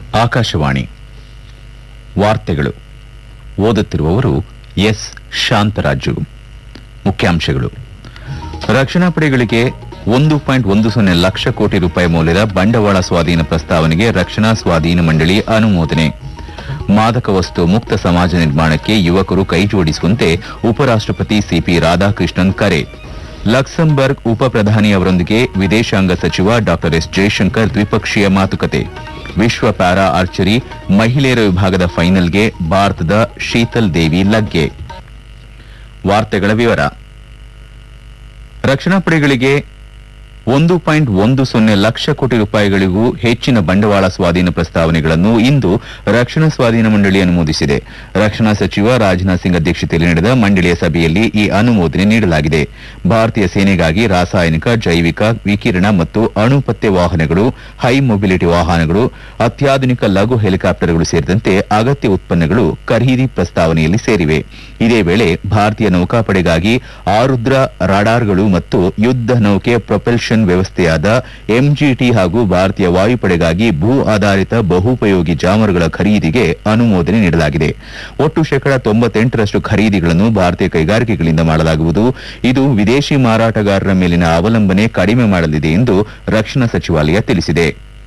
ಆಕಾಶವಾಣಿ ವಾರ್ತೆಗಳು ಓದುತ್ತಿರುವವರು ಎಸ್ ಶಾಂತರಾಜು ಮುಖ್ಯಾಂಶಗಳು ರಕ್ಷಣಾ ಪಡೆಗಳಿಗೆ ಒಂದು ಪಾಯಿಂಟ್ ಒಂದು ಸೊನ್ನೆ ಲಕ್ಷ ಕೋಟಿ ರೂಪಾಯಿ ಮೌಲ್ಯದ ಬಂಡವಾಳ ಸ್ವಾಧೀನ ಪ್ರಸ್ತಾವನೆಗೆ ರಕ್ಷಣಾ ಸ್ವಾಧೀನ ಮಂಡಳಿ ಅನುಮೋದನೆ ಮಾದಕ ವಸ್ತು ಮುಕ್ತ ಸಮಾಜ ನಿರ್ಮಾಣಕ್ಕೆ ಯುವಕರು ಕೈಜೋಡಿಸುವಂತೆ ಉಪರಾಷ್ಟಪತಿ ಸಿಪಿ ರಾಧಾಕೃಷ್ಣನ್ ಕರೆ ಲಕ್ಸಂಬರ್ಗ್ ಉಪ ಪ್ರಧಾನಿ ಅವರೊಂದಿಗೆ ವಿದೇಶಾಂಗ ಸಚಿವ ಡಾ ಎಸ್ ಜಯಶಂಕರ್ ದ್ವಿಪಕ್ಷೀಯ ಮಾತುಕತೆ ವಿಶ್ವ ಪ್ಯಾರಾ ಆರ್ಚರಿ ಮಹಿಳೆಯರ ವಿಭಾಗದ ಫೈನಲ್ಗೆ ಭಾರತದ ಶೀತಲ್ ದೇವಿ ಲಗ್ಗೆ ವಾರ್ತೆಗಳ ವಿವರ ರಕ್ಷಣಾ ಪಡೆಗಳಿಗೆ ಒಂದು ಪಾಯಿಂಟ್ ಒಂದು ಸೊನ್ನೆ ಲಕ್ಷ ಕೋಟಿ ರೂಪಾಯಿಗಳಿಗೂ ಹೆಚ್ಚಿನ ಬಂಡವಾಳ ಸ್ವಾಧೀನ ಪ್ರಸ್ತಾವನೆಗಳನ್ನು ಇಂದು ರಕ್ಷಣಾ ಸ್ವಾಧೀನ ಮಂಡಳಿ ಅನುಮೋದಿಸಿದೆ ರಕ್ಷಣಾ ಸಚಿವ ರಾಜನಾಥ್ ಸಿಂಗ್ ಅಧ್ಯಕ್ಷತೆಯಲ್ಲಿ ನಡೆದ ಮಂಡಳಿಯ ಸಭೆಯಲ್ಲಿ ಈ ಅನುಮೋದನೆ ನೀಡಲಾಗಿದೆ ಭಾರತೀಯ ಸೇನೆಗಾಗಿ ರಾಸಾಯನಿಕ ಜೈವಿಕ ವಿಕಿರಣ ಮತ್ತು ಅಣು ಪತ್ತೆ ವಾಹನಗಳು ಹೈ ಮೊಬಿಲಿಟಿ ವಾಹನಗಳು ಅತ್ಯಾಧುನಿಕ ಲಘು ಹೆಲಿಕಾಪ್ಟರ್ಗಳು ಸೇರಿದಂತೆ ಅಗತ್ಯ ಉತ್ಪನ್ನಗಳು ಖರೀದಿ ಪ್ರಸ್ತಾವನೆಯಲ್ಲಿ ಸೇರಿವೆ ಇದೇ ವೇಳೆ ಭಾರತೀಯ ನೌಕಾಪಡೆಗಾಗಿ ಆರುದ್ರ ರಾಡಾರ್ಗಳು ಮತ್ತು ಯುದ್ಧ ನೌಕೆ ಪ್ರೊಪೆಲ್ಷನ್ ವ್ಯವಸ್ಥೆಯಾದ ಎಂಜಿಟಿ ಹಾಗೂ ಭಾರತೀಯ ವಾಯುಪಡೆಗಾಗಿ ಭೂ ಆಧಾರಿತ ಬಹುಪಯೋಗಿ ಜಾಮರುಗಳ ಖರೀದಿಗೆ ಅನುಮೋದನೆ ನೀಡಲಾಗಿದೆ ಒಟ್ಟು ಶೇಕಡ ತೊಂಬತ್ತೆಂಟರಷ್ಟು ಖರೀದಿಗಳನ್ನು ಭಾರತೀಯ ಕೈಗಾರಿಕೆಗಳಿಂದ ಮಾಡಲಾಗುವುದು ಇದು ವಿದೇಶಿ ಮಾರಾಟಗಾರರ ಮೇಲಿನ ಅವಲಂಬನೆ ಕಡಿಮೆ ಮಾಡಲಿದೆ ಎಂದು ರಕ್ಷಣಾ ಸಚಿವಾಲಯ ತಿಳಿಸಿದೆ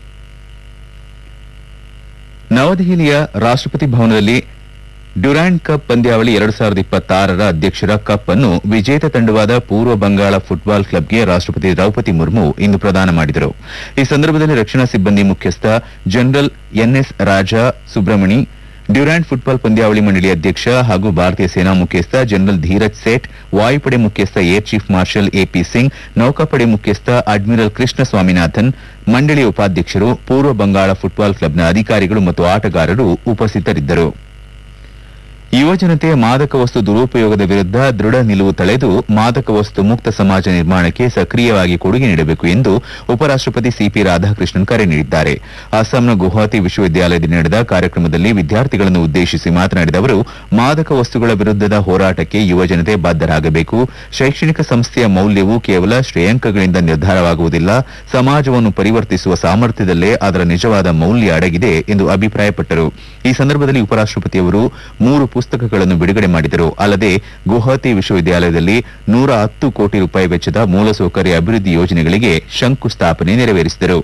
ನವದೆಹಲಿಯ ರಾಷ್ಟಪತಿ ಭವನದಲ್ಲಿ ಡ್ಯುರಾಂಡ್ ಕಪ್ ಪಂದ್ಯಾವಳಿ ಎರಡು ಸಾವಿರದ ಇಪ್ಪತ್ತಾರರ ಅಧ್ಯಕ್ಷರ ಕಪ್ ಅನ್ನು ವಿಜೇತ ತಂಡವಾದ ಪೂರ್ವ ಬಂಗಾಳ ಫುಟ್ಬಾಲ್ ಕ್ಲಬ್ಗೆ ರಾಷ್ಟಪತಿ ದ್ರೌಪದಿ ಮುರ್ಮು ಇಂದು ಪ್ರದಾನ ಮಾಡಿದರು ಈ ಸಂದರ್ಭದಲ್ಲಿ ರಕ್ಷಣಾ ಸಿಬ್ಬಂದಿ ಮುಖ್ಯಸ್ಥ general N S Raja Subramani Durand football ಪಂದ್ಯಾವಳಿ ಮಂಡಳಿ ಅಧ್ಯಕ್ಷ ಹಾಗೂ ಭಾರತೀಯ ಸೇನಾ ಮುಖ್ಯಸ್ಥ ಜನರಲ್ ಧೀರಜ್ ಸೇಠ್ ವಾಯುಪಡೆ ಮುಖ್ಯಸ್ಥ air chief marshal A P Singh ನೌಕಾಪಡೆ ಮುಖ್ಯಸ್ಥ ಅಡ್ಮಿರಲ್ ಕೃಷ್ಣ ಸ್ವಾಮಿನಾಥನ್ ಮಂಡಳಿಯ ಉಪಾಧ್ಯಕ್ಷರು ಪೂರ್ವ ಬಂಗಾಳ ಫುಟ್ಬಾಲ್ ಕ್ಲಬ್ನ ಅಧಿಕಾರಿಗಳು ಮತ್ತು ಆಟಗಾರರು ಉಪಸ್ಥಿತರಿದ್ದರು ಯುವಜನತೆ ಮಾದಕ ವಸ್ತು ದುರುಪಯೋಗದ ವಿರುದ್ಧ ದೃಢ ನಿಲುವು ತಳೆದು ಮಾದಕ ವಸ್ತು ಮುಕ್ತ ಸಮಾಜ ನಿರ್ಮಾಣಕ್ಕೆ ಸಕ್ರಿಯವಾಗಿ ಕೊಡುಗೆ ನೀಡಬೇಕು ಎಂದು ಉಪರಾಷ್ಟಪತಿ ಸಿಪಿ ರಾಧಾಕೃಷ್ಣನ್ ಕರೆ ನೀಡಿದ್ದಾರೆ ಅಸ್ಸಾಂನ ಗುವಾಹತಿ ವಿಶ್ವವಿದ್ಯಾಲಯದಲ್ಲಿ ನಡೆದ ಕಾರ್ಯಕ್ರಮದಲ್ಲಿ ವಿದ್ಯಾರ್ಥಿಗಳನ್ನು ಉದ್ದೇಶಿಸಿ ಮಾತನಾಡಿದ ಅವರು ಮಾದಕ ವಸ್ತುಗಳ ವಿರುದ್ಧದ ಹೋರಾಟಕ್ಕೆ ಯುವಜನತೆ ಬದ್ದರಾಗಬೇಕು ಶೈಕ್ಷಣಿಕ ಸಂಸ್ಥೆಯ ಮೌಲ್ಯವು ಕೇವಲ ಶ್ರೇಯಾಂಕಗಳಿಂದ ನಿರ್ಧಾರವಾಗುವುದಿಲ್ಲ ಸಮಾಜವನ್ನು ಪರಿವರ್ತಿಸುವ ಸಾಮರ್ಥ್ಯದಲ್ಲೇ ಅದರ ನಿಜವಾದ ಮೌಲ್ಯ ಅಡಗಿದೆ ಎಂದು ಅಭಿಪ್ರಾಯಪಟ್ಟರು ಈ ಸಂದರ್ಭದಲ್ಲಿ ಉಪರಾಷ್ಟಪತಿಯವರು ಮೂರು ಪುಸ್ತಕಗಳನ್ನು ಬಿಡುಗಡೆ ಮಾಡಿದರು ಅಲ್ಲದೆ ಗುವಾಹತಿ ವಿಶ್ವವಿದ್ಯಾಲಯದಲ್ಲಿ ನೂರ ಹತ್ತು ಕೋಟಿ ರೂಪಾಯಿ ವೆಚ್ಚದ ಮೂಲಸೌಕರ್ಯ ಅಭಿವೃದ್ಧಿ ಯೋಜನೆಗಳಿಗೆ ಶಂಕುಸ್ಥಾಪನೆ ನೆರವೇರಿಸಿದರು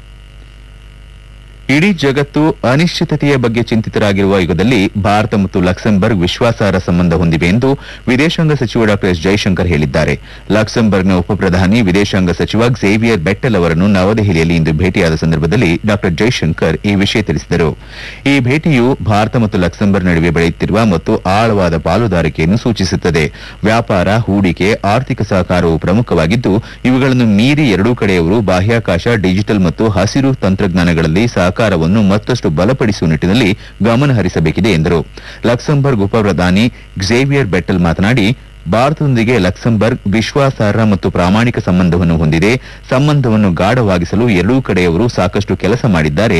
ಇಡೀ ಜಗತ್ತು ಅನಿಶ್ಚಿತತೆಯ ಬಗ್ಗೆ ಚಿಂತಿತರಾಗಿರುವ ಯುಗದಲ್ಲಿ ಭಾರತ ಮತ್ತು ಲಕ್ಸಂಬರ್ಗ್ ವಿಶ್ವಾಸಾರ್ಹ ಸಂಬಂಧ ಹೊಂದಿವೆ ಎಂದು ವಿದೇಶಾಂಗ ಸಚಿವ ಡಾ ಎಸ್ ಜೈಶಂಕರ್ ಹೇಳಿದ್ದಾರೆ ಲಕ್ಸಂಬರ್ಗ್ನ ಉಪಪ್ರಧಾನಿ ವಿದೇಶಾಂಗ ಸಚಿವ ಝೇವಿಯರ್ ಬೆಟ್ಟಲ್ ಅವರನ್ನು ನವದೆಹಲಿಯಲ್ಲಿ ಇಂದು ಭೇಟಿಯಾದ ಸಂದರ್ಭದಲ್ಲಿ ಡಾ ಜೈಶಂಕರ್ ಈ ವಿಷಯ ತಿಳಿಸಿದರು ಈ ಭೇಟಿಯು ಭಾರತ ಮತ್ತು ಲಕ್ಸಂಬರ್ಗ್ ನಡುವೆ ಬೆಳೆಯುತ್ತಿರುವ ಮತ್ತು ಆಳವಾದ ಪಾಲುದಾರಿಕೆಯನ್ನು ಸೂಚಿಸುತ್ತದೆ ವ್ಯಾಪಾರ ಹೂಡಿಕೆ ಆರ್ಥಿಕ ಸಹಕಾರವು ಪ್ರಮುಖವಾಗಿದ್ದು ಇವುಗಳನ್ನು ಮೀರಿ ಎರಡೂ ಕಡೆಯವರು ಬಾಹ್ಯಾಕಾಶ ಡಿಜಿಟಲ್ ಮತ್ತು ಹಸಿರು ತಂತ್ರಜ್ಞಾನಗಳಲ್ಲಿ ಸಹಕಾರವನ್ನು ಮತ್ತಷ್ಟು ಬಲಪಡಿಸುವ ನಿಟ್ಟಿನಲ್ಲಿ ಗಮನ ಹರಿಸಬೇಕಿದೆ ಎಂದರು ಲಕ್ಸಂಬರ್ಗ್ ಉಪಪ್ರಧಾನಿ ಝೇವಿಯರ್ ಬೆಟ್ಟಲ್ ಮಾತನಾಡಿ ಭಾರತದೊಂದಿಗೆ ಲಕ್ಸಂಬರ್ಗ್ ವಿಶ್ವಾಸಾರ್ಹ ಮತ್ತು ಪ್ರಾಮಾಣಿಕ ಸಂಬಂಧವನ್ನು ಹೊಂದಿದೆ ಸಂಬಂಧವನ್ನು ಗಾಢವಾಗಿಸಲು ಎರಡೂ ಕಡೆಯವರು ಸಾಕಷ್ಟು ಕೆಲಸ ಮಾಡಿದ್ದಾರೆ